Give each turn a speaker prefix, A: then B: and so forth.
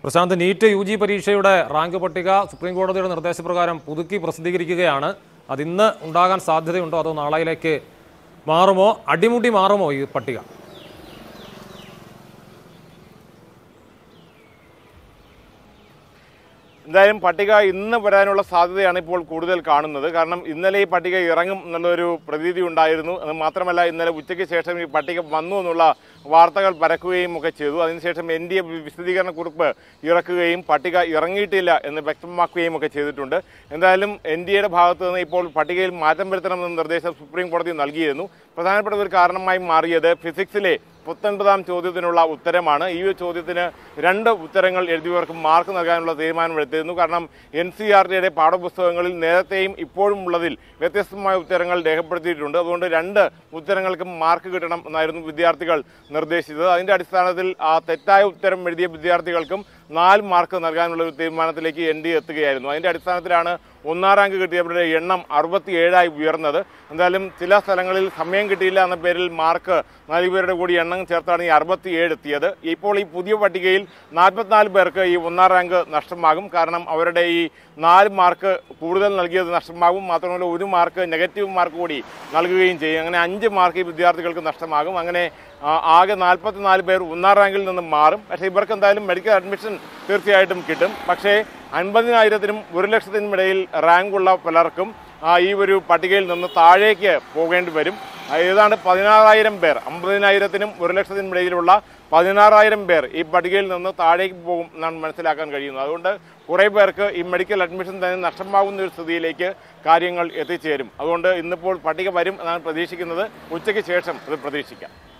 A: Prashant NEET U G പരീക്ഷയുടെ റാങ്ക് പട്ടിക സുപ്രീം കോടതിയുടെ നിർദ്ദേശപ്രകാരം പുതുക്കി പ്രസിദ്ധീകരിക്കുകയാണ് അതിന്ന് ഉണ്ടാകാൻ സാധ്യതയുണ്ടോ അതോ നാളെയിലേക്ക് മാറുമോ അടിമുടി മാറുമോ ഈ പട്ടിക
B: എന്തായാലും പട്ടിക ഇന്ന് വരാനുള്ള സാധ്യതയാണ് ഇപ്പോൾ കൂടുതൽ കാണുന്നത് കാരണം ഇന്നലെ ഈ പട്ടിക ഇറങ്ങും എന്നുള്ളൊരു പ്രതീതി ഉണ്ടായിരുന്നു അത് മാത്രമല്ല ഇന്നലെ ഉച്ചയ്ക്ക് ശേഷം ഈ പട്ടിക വന്നു എന്നുള്ള വാർത്തകൾ പരക്കുകയും ഒക്കെ ചെയ്തു അതിനുശേഷം എൻ ഡി എ വിശദീകരണ കുറിപ്പ് ഇറക്കുകയും പട്ടിക ഇറങ്ങിയിട്ടില്ല എന്ന് വ്യക്തമാക്കുകയും ഒക്കെ ചെയ്തിട്ടുണ്ട് എന്തായാലും എൻ ഡി എയുടെ ഭാഗത്ത് നിന്ന് ഇപ്പോൾ പട്ടികയിൽ മാറ്റം വരുത്തണമെന്ന നിർദ്ദേശം സുപ്രീം കോടതി നൽകിയിരുന്നു പ്രധാനപ്പെട്ട ഒരു കാരണമായി മാറിയത് ഫിസിക്സിലെ പത്തൊൻപതാം ചോദ്യത്തിനുള്ള ഉത്തരമാണ് ഈ ഒരു ചോദ്യത്തിന് രണ്ട് ഉത്തരങ്ങൾ എഴുതിയവർക്ക് മാർക്ക് നൽകാനുള്ള തീരുമാനമെടുത്തിരുന്നു കാരണം എൻ സി ആർ ടിയുടെ പാഠപുസ്തകങ്ങളിൽ നേരത്തെയും ഇപ്പോഴും ഉള്ളതിൽ വ്യത്യസ്തമായ ഉത്തരങ്ങൾ രേഖപ്പെടുത്തിയിട്ടുണ്ട് അതുകൊണ്ട് രണ്ട് ഉത്തരങ്ങൾക്കും മാർക്ക് കിട്ടണം എന്നായിരുന്നു വിദ്യാർത്ഥികൾ നിർദ്ദേശിച്ചത് അതിന്റെ അടിസ്ഥാനത്തിൽ ആ തെറ്റായ ഉത്തരം എഴുതിയ വിദ്യാർത്ഥികൾക്കും നാല് മാർക്ക് നൽകാനുള്ള ഒരു തീരുമാനത്തിലേക്ക് എൻ ഡി എത്തുകയായിരുന്നു അതിന്റെ അടിസ്ഥാനത്തിലാണ് ഒന്നാം റാങ്ക് കിട്ടിയവരുടെ എണ്ണം അറുപത്തിയേഴായി ഉയർന്നത് എന്തായാലും ചില സ്ഥലങ്ങളിൽ സമയം കിട്ടിയില്ല എന്ന പേരിൽ മാർക്ക് നൽകിയവരുടെ കൂടി എണ്ണം ചേർത്താണ് ഈ അറുപത്തിയേഴ് എത്തിയത് ഇപ്പോൾ ഈ പുതിയ പട്ടികയിൽ നാൽപ്പത്തിനാല് പേർക്ക് ഈ ഒന്നാം റാങ്ക് നഷ്ടമാകും കാരണം അവരുടെ ഈ നാല് മാർക്ക് കൂടുതൽ നൽകിയത് നഷ്ടമാകും മാത്രമല്ല ഒരു മാർക്ക് നെഗറ്റീവ് മാർക്ക് കൂടി നൽകുകയും ചെയ്യും അങ്ങനെ അഞ്ച് മാർക്ക് ഈ വിദ്യാർത്ഥികൾക്ക് നഷ്ടമാകും അങ്ങനെ ആ, ആകെ നാൽപ്പത്തിനാല് പേർ ഒന്നാം റാങ്കിൽ നിന്ന് മാറും പക്ഷേ ഇവർക്ക് എന്തായാലും മെഡിക്കൽ അഡ്മിഷൻ തീർച്ചയായിട്ടും കിട്ടും പക്ഷേ അൻപതിനായിരത്തിനും ഒരു ലക്ഷത്തിനും ഇടയിൽ റാങ്കുള്ള പലർക്കും ആ, ഈ ഒരു പട്ടികയിൽ നിന്ന് താഴേക്ക് പോകേണ്ടി വരും ആ, ഏതാണ്ട് പതിനാറായിരം പേർ അമ്പതിനായിരത്തിനും ഒരു ലക്ഷത്തിനും ഇടയിലുള്ള പതിനാറായിരം പേർ ഈ പട്ടികയിൽ നിന്ന് താഴേക്ക് പോകും എന്നാണ് മനസ്സിലാക്കാൻ കഴിയുന്നത് അതുകൊണ്ട് കുറേ പേർക്ക് ഈ മെഡിക്കൽ അഡ്മിഷൻ തന്നെ നഷ്ടമാകുന്ന ഒരു സ്ഥിതിയിലേക്ക് കാര്യങ്ങൾ എത്തിച്ചേരും അതുകൊണ്ട് ഇന്നിപ്പോൾ പട്ടിക വരും എന്നാണ് പ്രതീക്ഷിക്കുന്നത് ഉച്ചയ്ക്ക് ശേഷം അത് പ്രതീക്ഷിക്കാം